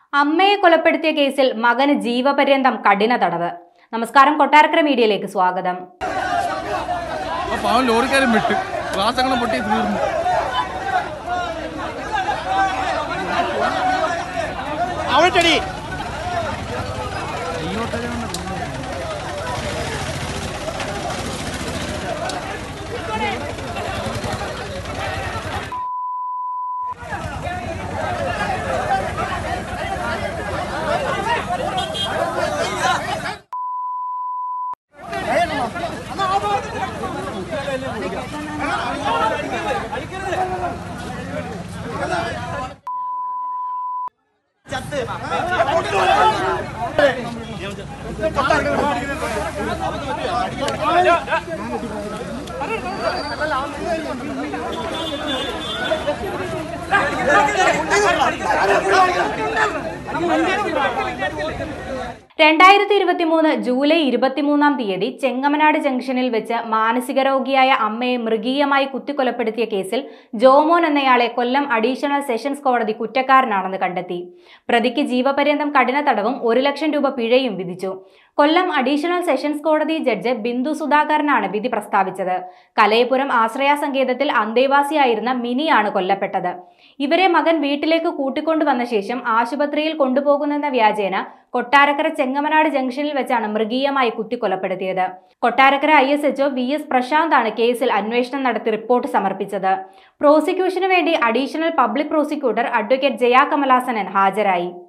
അമ്മയെ കൊലപ്പെടുത്തിയ കേസിൽ മകന് ജീവപര്യന്തം കഠിന തടവ് നമസ്കാരം കൊട്ടാരക്കര മീഡിയയിലേക്ക് സ്വാഗതം ആ പാവം ലോറിക്കാരൻ വിട്ട് ഗ്ലാസങ്ങളും പൊട്ടി തീർന്നു അവട്ടടി രണ്ടായിരത്തി ഇരുപത്തി മൂന്ന് ജൂലൈ ഇരുപത്തിമൂന്നാം തീയതി ചെങ്ങമനാട് ജംഗ്ഷനിൽ വെച്ച് മാനസിക രോഗിയായ അമ്മയെ മൃഗീയമായി കുത്തിക്കൊലപ്പെടുത്തിയ കേസിൽ ജോമോൻ എന്നയാളെ കൊല്ലം അഡീഷണൽ സെഷൻസ് കോടതി കുറ്റക്കാരനാണെന്ന് കണ്ടെത്തി പ്രതിക്ക് ജീവപര്യന്തം കഠിന തടവും ഒരു ലക്ഷം രൂപ പിഴയും വിധിച്ചു കൊല്ലം അഡീഷണൽ സെഷൻസ് കോടതി ജഡ്ജ് ബിന്ദു സുധാകരനാണ് വിധി പ്രസ്താവിച്ചത് കലയപുരം ആശ്രയ സങ്കേതത്തിൽ അന്തേവാസിയായിരുന്ന മിനിയാണ് കൊല്ലപ്പെട്ടത് ഇവരെ മകൻ വീട്ടിലേക്ക് കൂട്ടിക്കൊണ്ടുവന്ന ശേഷം ആശുപത്രിയിൽ കൊണ്ടുപോകുന്നെന്ന വ്യാജേന കൊട്ടാരക്കര ചെങ്ങമനാട് ജംഗ്ഷനിൽ വെച്ചാണ് മൃഗീയമായി കുത്തിക്കൊലപ്പെടുത്തിയത് Kottarakkara I S H O V S പ്രശാന്താണ് കേസിൽ അന്വേഷണം നടത്തി റിപ്പോർട്ട് സമർപ്പിച്ചത് പ്രോസിക്യൂഷന് വേണ്ടി additional public prosecutor advocate Jaya Kamalasanan ഹാജരായി